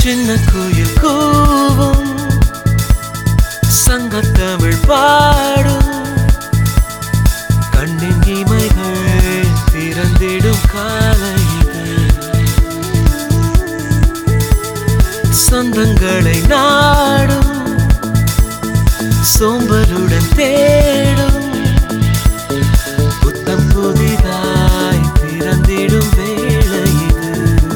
சின்ன குயில் கூவும் சங்கத்தமிழ் பாடும் கண்ணின் இமைகள் திறந்திடும் காலை இது சொந்தங்களை நாடும் சோம்பலுடன் தேடும் புத்தம் புதிதாய் பிறந்திடும் வேளை இது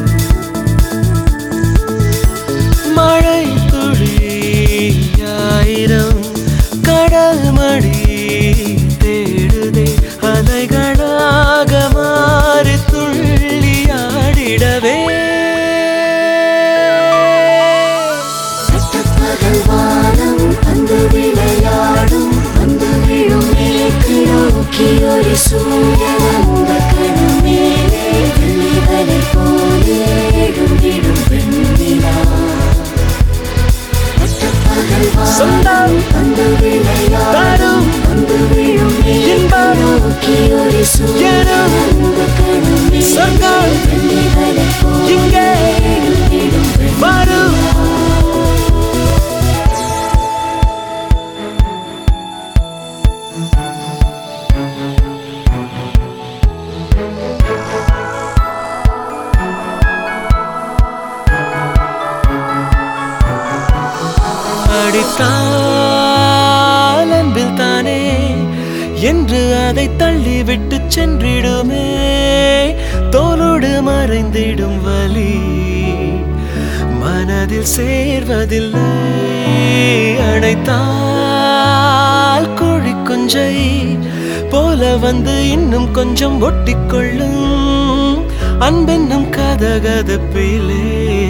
மழை துளி ஆயிரம் கடல் மடி தேடுதே அலைகளாக மாறி துள்ளி ஆடிடவே பகல் வானம் வந்து விளையாடும் வந்து விழும் மேற்கு நோக்கி ஒரு சூரியன் அந்த கணம் மேலே வெள்ளிவலை போலே எழும்பிடும் வெண்ணிலா பகல் வானம் வந்து விளையாடும் வந்து விழும் மேற்கு நோக்கி ஒரு சூரியன் அந்த கணம் மேலே சொர்க்கம் வெள்ளிவலை போலே இங்கே எழும்பிடும் வரும் அடித்தால் அன்பில் தானே என்று அதை தள்ளிவிட்டு சென்றிடுமே தோலோடு மறைந்திடும் வலி மனதில் சேர்வதில்லை அடைத்தால் கோழி குஞ்சை போல வந்து இன்னும் கொஞ்சம் ஒட்டிக்கொள்ளும் அன்பென்னும் கதகதப்பிலே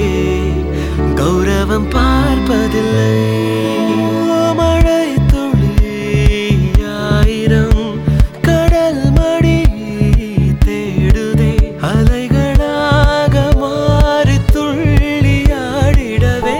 கௌரவம் பார்ப்பதில்லை மழை துளி ஆயிரம் கடல் மடி தேடுதே அலைகளாக மாறி துள்ளி ஆடிடவே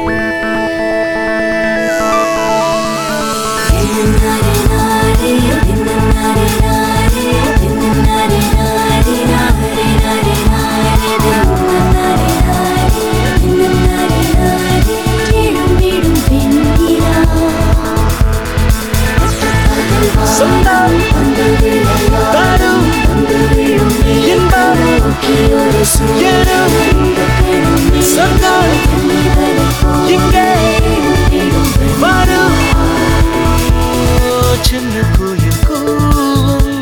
சொந்தம் தரும் இன்பம் எனும் சொந்தம் இங்கே வரும் சின்ன குயில் கூவும்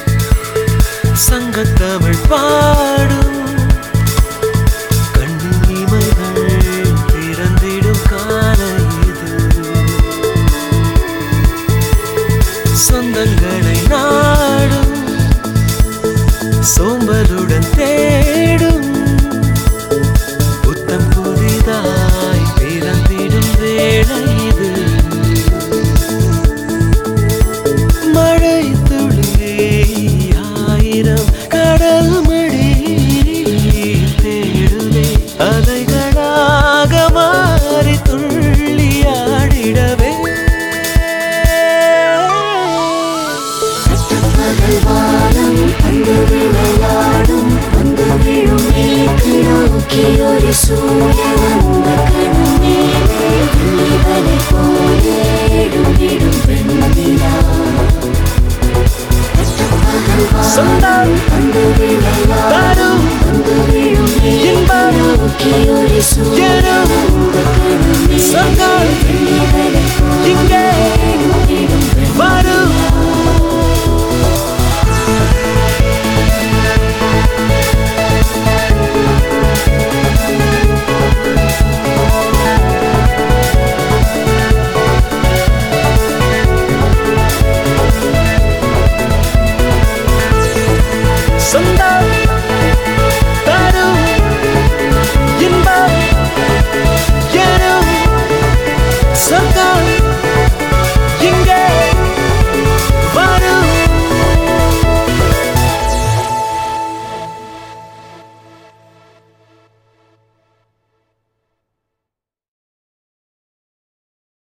சங்கத்தமிழ் பாடும் கண்ணின் இமைகள் திறந்திடும் காலை இது சொந்தங்களை நாடும் சோம்பலுடன் தேடும் புத்தம் புதிதாய் பிறந்திடும் வேளை இது மழை துளி ஆயிரம் கடல் மடி தேடுதே அலைகளாக மாறி துள்ளி ஆடிடவே ஒரு சூரியன் அந்த கணம் மேலே வெள்ளிவலை போலே எழும்பிடும் வெண்ணிலா சொந்தம் வந்து விளையாடும் தரும் வந்து விழும் இன்பம் நோக்கி ஒரு சூரியன்